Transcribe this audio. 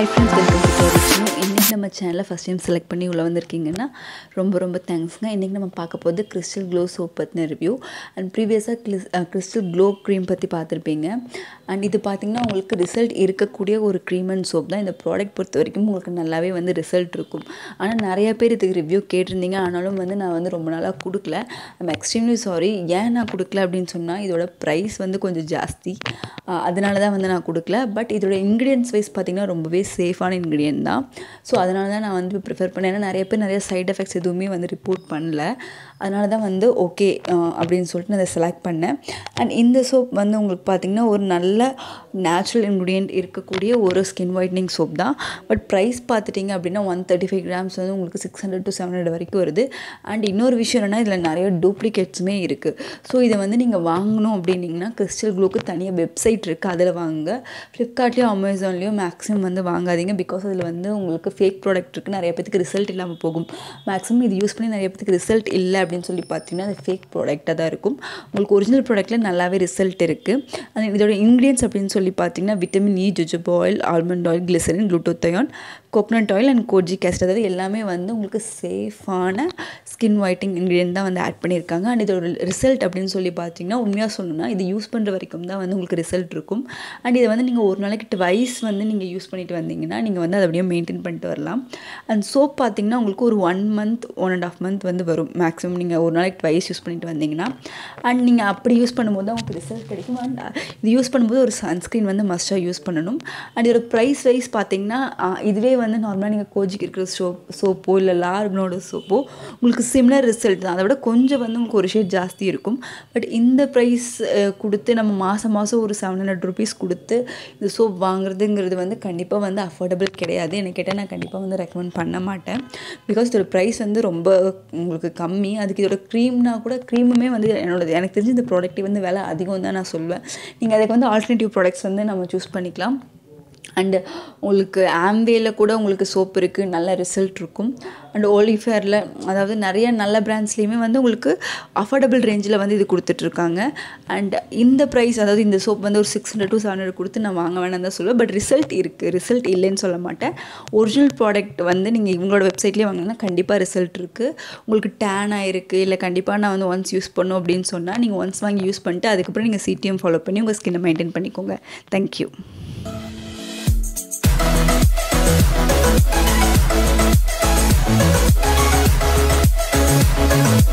High friends welcome to கோரிச்சும் இன்றைக்கி நம்ம சேனலை ஃபஸ்ட் டைம் செலக்ட் பண்ணி உள்ளே வந்திருக்கீங்கன்னா ரொம்ப ரொம்ப தேங்க்ஸ்ங்க இன்றைக்கி நம்ம பார்க்க போகிறது கிறிஸ்டல் க்ளோ சோப் பற்றின ரிவ்யூ அண்ட் ப்ரீவியஸாக கிறிஸ் கிறிஸ்டல் க்ளோ க்ரீம் பற்றி பார்த்துருப்பீங்க அண்ட் இது பார்த்திங்கன்னா உங்களுக்கு ரிசல்ட் இருக்கக்கூடிய ஒரு க்ரீம் அண்ட் சோப் தான் இந்த ப்ராடக்ட் பொறுத்த வரைக்கும் உங்களுக்கு நல்லாவே வந்து ரிசல்ட் இருக்கும் ஆனால் நிறைய பேர் இதுக்கு ரிவ்யூ கேட்டிருந்தீங்க ஆனாலும் வந்து நான் வந்து ரொம்ப நாளாக கொடுக்கல ஐம் எக்ஸ்ட்ரீம்லி சாரி ஏன் நான் கொடுக்கல அப்படின்னு சொன்னால் இதோட ப்ரைஸ் வந்து கொஞ்சம் ஜாஸ்தி அஹ் அதனால தான் வந்து நான் கொடுக்கல பட் இதோட இன்க்ரீடியன்ஸ் வைஸ் பார்த்திங்கன்னா ரொம்பவே சேஃபான இன்க்ரீடியன்ட் தான் ஸோ அதனால தான் நான் வந்து ப்ரிஃபர் பண்ணேன் ஏன்னா நிறைய பேர் நிறைய சைட் எஃபெக்ட்ஸ் எதுவுமே வந்து ரிப்போர்ட் பண்ணல அதனால தான் வந்து ஓகே அப்படின்னு சொல்லிட்டு நான் அதை செலக்ட் பண்ணேன் அண்ட் இந்த சோப் வந்து உங்களுக்கு பார்த்திங்கன்னா ஒரு நல்ல நேச்சுரல் இன்க்ரீடியன்ட் இருக்கக்கூடிய ஒரு ஸ்கின் ஒயிட்னிங் சோப் தான் பட் ப்ரைஸ் பார்த்துட்டிங்க அப்படின்னா ஒன் தேர்ட்டி ஃபைவ் கிராம்ஸ் வந்து உங்களுக்கு six hundred to seven hundred வரைக்கும் வருது அண்ட் இன்னொரு விஷயம் என்னென்னா இதில் நிறைய டூப்ளிகேட்ஸுமே இருக்குது ஸோ இதை வந்து நீங்கள் வாங்கணும் அப்படின்னிங்கன்னா கிறிஸ்டல் க்ளோக்கு தனியாக வெப்சைட் இருக்குது அதில் வாங்க ஃப்ளிப்கார்ட்லேயும் அமேசான்லேயும் மேக்ஸிமம் வந்து வாங்காதீங்க பிகாஸ் அதில் வந்து உங்களுக்கு ஃபேக் ப்ராடக்ட் இருக்குது நிறைய பேத்துக்கு ரிசல்ட் இல்லாமல் போகும் மேக்ஸிமம் இது யூஸ் பண்ணி நிறைய பேத்துக்கு ரிசல்ட் இல்லை அப்படின்னு சொல்லி பார்த்தீங்கன்னா அது ஃபேக் ப்ராடக்டாக தான் இருக்கும் உங்களுக்கு ஒரிஜினல் ப்ராடக்ட்டில் நல்லாவே ரிசல்ட் இருக்குது அது இதோட இன்க்ரீடியன்ஸ் அப்படின்னு சொல்லி பார்த்தீங்கன்னா vitamin E jojoba oil almond oil glycerin glutathione coconut oil and kojic acid அதாவது எல்லாமே வந்து உங்களுக்கு சேஃபான ஸ்கின் ஒயிட்டிங் இன்க்ரீடியன்ட் தான் வந்து ஆட் பண்ணியிருக்காங்க அண்ட் இதோட ரிசல்ட் அப்படின்னு சொல்லி பார்த்தீங்கன்னா உண்மையாக சொல்லணும்னா இது யூஸ் பண்ணுற வரைக்கும் தான் வந்து உங்களுக்கு ரிசல்ட் இருக்கும் அண்ட் இதை வந்து நீங்கள் ஒரு நாளைக்கு ட்வைஸ் வந்து நீங்கள் யூஸ் பண்ணிட்டு வந்தீங்கன்னா நீங்கள் வந்து அதை அப்படியே மெயின்டைன் பண்ணிட்டு வரலாம் அண்ட் சோப் பார்த்தீங்கன்னா உங்களுக்கு ஒரு one month one and half month வந்து வரும் மேக்ஸிமம் நீங்கள் ஒரு நாளைக்கு ட்வைஸ் யூஸ் பண்ணிட்டு வந்தீங்கன்னா அண்ட் நீங்கள் அப்படி யூஸ் பண்ணும்போது தான் உங்களுக்கு ரிசல்ட் கிடைக்கும் அண்ட் இது யூஸ் பண்ணும்போது ஒரு சன்ஸ்க்ரீன் வந்து மஸ்ட்டாக யூஸ் பண்ணணும் அண்ட் இதோட ப்ரைஸ் வைஸ் பார்த்தீங்கன்னா இதுவே வந்து நார்மலாக நீங்கள் கோஜிக்கு இருக்கிற சோப் சோப்போ இல்லை லார்கனோட சோப்போ உங்களுக்கு சிம்லர் ரிசல்ட் தான் அதை விட கொஞ்சம் வந்து உங்களுக்கு ஒரு ஷேட் ஜாஸ்தி இருக்கும் பட் இந்த ப்ரைஸ் கொடுத்து நம்ம மாதம் மாதம் ஒரு செவன் ஹண்ட்ரட் ருபீஸ் கொடுத்து இந்த சோப் வாங்குறதுங்கிறது வந்து கண்டிப்பாக வந்து அஃபோர்டபுள் கிடையாது எனக்கு கேட்டால் நான் கண்டிப்பாக வந்து ரெக்கமெண்ட் பண்ண மாட்டேன் பிகாஸ் இதோட ப்ரைஸ் வந்து ரொம்ப உங்களுக்கு கம்மி அதுக்கு இதோட க்ரீம்னா கூட க்ரீமுமே வந்து என்னோடது எனக்கு தெரிஞ்சு இந்த ப்ராடக்ட் வந்து விலை அதிகம் தான் நான் சொல்லுவேன் நீங்கள் அதுக்கு வந்து ஆல்டர்னேட்டிவ் ப்ராடக்ட்ஸ் வந்து நம்ம சூஸ் பண்ணிக்கலாம் அண்டு உங்களுக்கு ஆம்வேல கூட உங்களுக்கு சோப் இருக்குது நல்ல ரிசல்ட் இருக்கும் அண்ட் ஓலிஃபேரில் அதாவது நிறைய நல்ல பிராண்ட்ஸ்லேயுமே வந்து உங்களுக்கு அஃபோர்டபுள் ரேஞ்சில் வந்து இது கொடுத்துட்ருக்காங்க அண்ட் இந்த ப்ரைஸ் அதாவது இந்த சோப் வந்து ஒரு six hundred to seven hundred கொடுத்து நான் வாங்க வேணாம் தான் சொல்லுவேன் பட் ரிசல்ட் இருக்குது ரிசல்ட் இல்லைன்னு சொல்ல மாட்டேன் ஒரிஜினல் ப்ராடக்ட் வந்து நீங்கள் இவங்களோட வெப்சைட்லேயே வாங்கினா கண்டிப்பாக ரிசல்ட் இருக்குது உங்களுக்கு டேன் ஆகிருக்கு இல்லை கண்டிப்பாக நான் வந்து ஒன்ஸ் யூஸ் பண்ணும் அப்படின்னு சொன்னால் நீங்கள் ஒன்ஸ் வாங்கி யூஸ் பண்ணிட்டு அதுக்கப்புறம் நீங்கள் சிடிஎம் ஃபாலோ பண்ணி உங்கள் ஸ்கின்னை மெயின்டைன் பண்ணிக்கோங்க தேங்க்யூ Thank you.